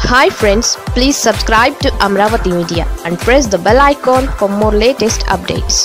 hi friends please subscribe to Amaravati media and press the bell icon for more latest updates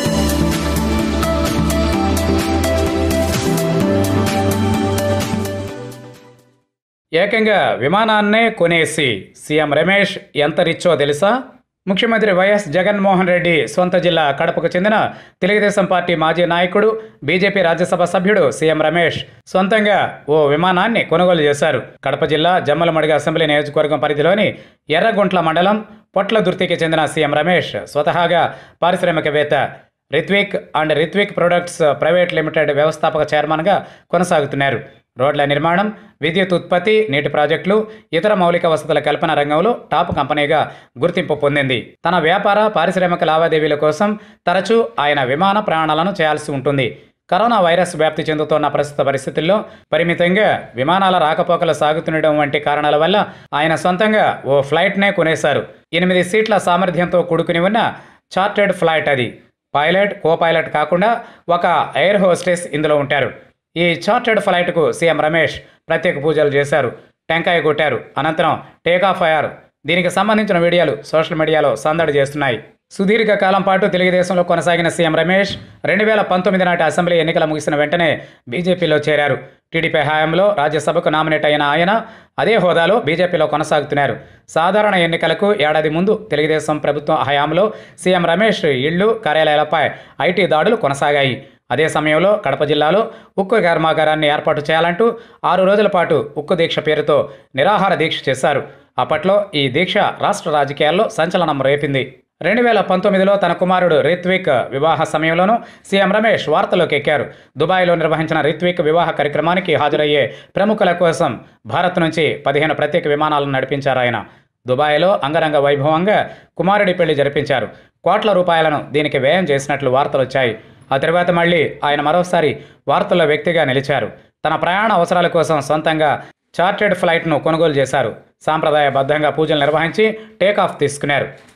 ఏకంగా విమానాన్నే కొనేసి CM Ramesh ఎంత రిచ్చో తెలుసా ముఖ్యమంత్రి వైఎస్ జగన్మోహన్ రెడ్డి సొంత జిల్లా కడపకు చెందిన తెలుగుదేశం పార్టీ మాజీ నాయకుడు బీజేపీ రాజ్యసభ సభ్యుడు సీఎం రమేష్ సొంతంగా ఓ విమానాన్ని కొనుగోలు చేశారు కడప జిల్లా జమ్మలమడిగ అసెంబ్లీ నియోజకవర్గం పరిధిలోని ఎర్రగుంట్ల మండలం పొట్ల దుర్తికి చెందిన సీఎం రమేష్ స్వతహాగా పారిశ్రామికవేత్త Ritwik and Ritwik products private limited వ్యవస్థాపక చైర్మన్గా కొనసాగుతున్నారు రోడ్ల నిర్మాణం విద్యుత్ ఉత్పత్తి నీటి ప్రాజెక్టులు ఇతర మౌలిక వసతుల కల్పన రంగంలో టాప్ కంపెనీగా గుర్తింపు పొందింది తన వ్యాపార పారిశ్రామిక లావాదేవీల కోసం తరచూ ఆయన విమాన ప్రయాణాలను చేయాల్సి ఉంటుంది కరోనా వైరస్ వ్యాప్తి చెందుతున్న ప్రస్తుత పరిస్థితుల్లో పరిమితంగా విమానాల రాకపోకలు సాగుతుండడం వంటి కారణాల వల్ల ఆయన సొంతంగా ఓ ఫ్లైట్నే కొనేశారు ఎనిమిది సీట్ల సామర్థ్యంతో కూడుకుని ఉన్న చార్టెడ్ ఫ్లైట్ అది పైలట్ కో పైలట్ కాకుండా ఒక ఎయిర్ హోస్టెస్ ఇందులో ఉంటారు ఈ చార్టెడ్ ఫ్లైట్కు సీఎం రమేష్ ప్రత్యేక పూజలు చేశారు టెంకాయ కొట్టారు అనంతరం టేకాఫ్ అయ్యారు దీనికి సంబంధించిన వీడియోలు సోషల్ మీడియాలో సందడి చేస్తున్నాయి సుదీర్ఘ కాలం పాటు తెలుగుదేశంలో కొనసాగిన సీఎం రమేష్ రెండు వేల పంతొమ్మిది నాటి అసెంబ్లీ ఎన్నికల ముగిసిన వెంటనే బీజేపీలో చేరారు టీడీపీ హయాంలో రాజ్యసభకు నామినేట్ అయిన ఆయన అదే హోదాలో బీజేపీలో కొనసాగుతున్నారు సాధారణ ఎన్నికలకు ఏడాది ముందు తెలుగుదేశం ప్రభుత్వం హయాంలో సీఎం రమేష్ ఇళ్లు కార్యాలయాలపై ఐటీ దాడులు కొనసాగాయి అదే సమయంలో కడప జిల్లాలో ఉక్కు కర్మాగారాన్ని ఏర్పాటు చేయాలంటూ ఆరు రోజుల పాటు ఉక్కు దీక్ష పేరుతో నిరాహార దీక్ష చేశారు అప్పట్లో ఈ దీక్ష రాష్ట్ర రాజకీయాల్లో సంచలనం రేపింది రెండు వేల పంతొమ్మిదిలో తన కుమారుడు రిత్విక్ వివాహ సమయంలోనూ సీఎం రమేష్ వార్తలోకి ఎక్కారు దుబాయ్లో నిర్వహించిన రిత్విక్ వివాహ కార్యక్రమానికి హాజరయ్యే ప్రముఖుల కోసం భారత్ నుంచి పదిహేను ప్రత్యేక విమానాలను నడిపించారు ఆయన దుబాయ్లో అంగరంగ వైభవంగా కుమారుడి పెళ్లి జరిపించారు కోట్ల రూపాయలను దీనికి వ్యయం చేసినట్లు వార్తలు వచ్చాయి ఆ తర్వాత మళ్ళీ ఆయన మరోసారి వార్తల్లో వ్యక్తిగా నిలిచారు తన ప్రయాణ అవసరాల కోసం సొంతంగా చార్టెడ్ ఫ్లైట్ను కొనుగోలు చేశారు సాంప్రదాయబద్ధంగా పూజలు నిర్వహించి టేకాఫ్ తీసుకున్నారు